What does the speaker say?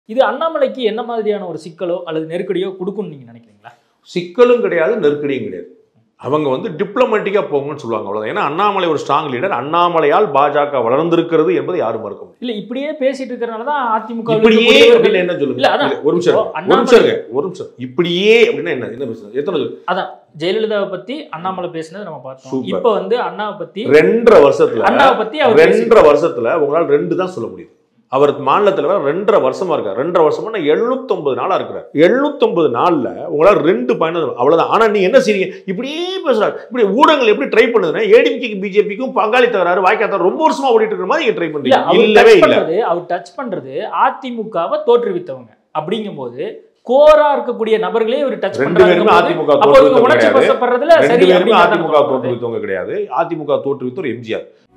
இது அண்ணாமலைக்கு என்ன மாதிரியான ஒரு சிக்கலோ அல்லது நெருக்கடியோ கொடுக்கும்னு நீங்க நினைக்கிறீங்களா சிக்கலும் கிடையாது நெருக்கடியும் கிடையாது அவங்க வந்து டிப்ளமேட்டிக்காக போங்கன்னு சொல்லுவாங்க அவ்வளோதான் ஏன்னா அண்ணாமலை ஒரு ஸ்ட்ராங் லீடர் அண்ணாமலையால் பாஜக வளர்ந்திருக்கிறது என்பதை யாரும் மறுக்க முடியாது இல்ல இப்படியே பேசிட்டு இருக்கறனால தான் அதிமுக இப்படியே அப்படின்னு என்ன சொல்லுங்க இல்ல, அதான். இல்ல, ஒரு நிமிஷம் இருங்க. ஒரு நிமிஷம் இருங்க. ஒரு நிமிஷம் இப்படியே அப்படின்னா என்ன என்ன பேசுறது எத்தனை சொல்லு? ஜெயலலிதாவை பத்தி அண்ணாமலை பேசினது நம்ம பார்த்தோம் Super. இப்போ வந்து அண்ணாவை பத்தி ரெண்டரை வருஷத்துல அண்ணாவை பத்தி அவர் பேசி- ரெண்டரை வருஷத்துல உங்களால் ரெண்டு தான் சொல்ல முடியுது அவர் மாநில தலைவர் ரெண்டரை வருஷமா இருக்கார் ரெண்டரை வருஷமா நான் எழுநூத்தொன்பது நாளா இருக்கிறார் எழுநூத்தொன்பது நாள்ல உங்களால் ரெண்டு பயணம் அவ்வளவுதான் ஆனா நீங்க என்ன செய்றீங்க இப்படியே பேசுறாரு இப்படி ஊடகங்கள் எப்படி ட்ரை பண்ணுதுன்னா ஏடிஎம்கேக்கு பிஜேபிக்கும் பங்காளி தகராறு வாய்க்காத்தார் ரொம்ப வருஷமா ஓடிட்டு இருக்கிற மாதிரி நீங்க ட்ரை இல்ல பண்றீங்க அவர் இல்லவே டச் இல்ல பண்றது அவர் டச் பண்றது அதிமுகவை தோற்றுவித்தவங்க அப்படிங்கும்போது கோரா இருக்கக்கூடிய நபர்களே ஒரு டச் ரெண்டு பேருமே பண்றாங்க அதிமுக அப்போ இவங்க தோற்றுவித்தவங்க உணர்ச்சி கிடையாது வசப்படுறதுல ரெண்டு சரி பேருமே அப்படிங்கிறத அதிமுக நம்ம பார்க்கணும். தோற்றுவித்தவங்க கிடையாது அதிமுக தோற்றுவித்தவர் எம்ஜிஆர்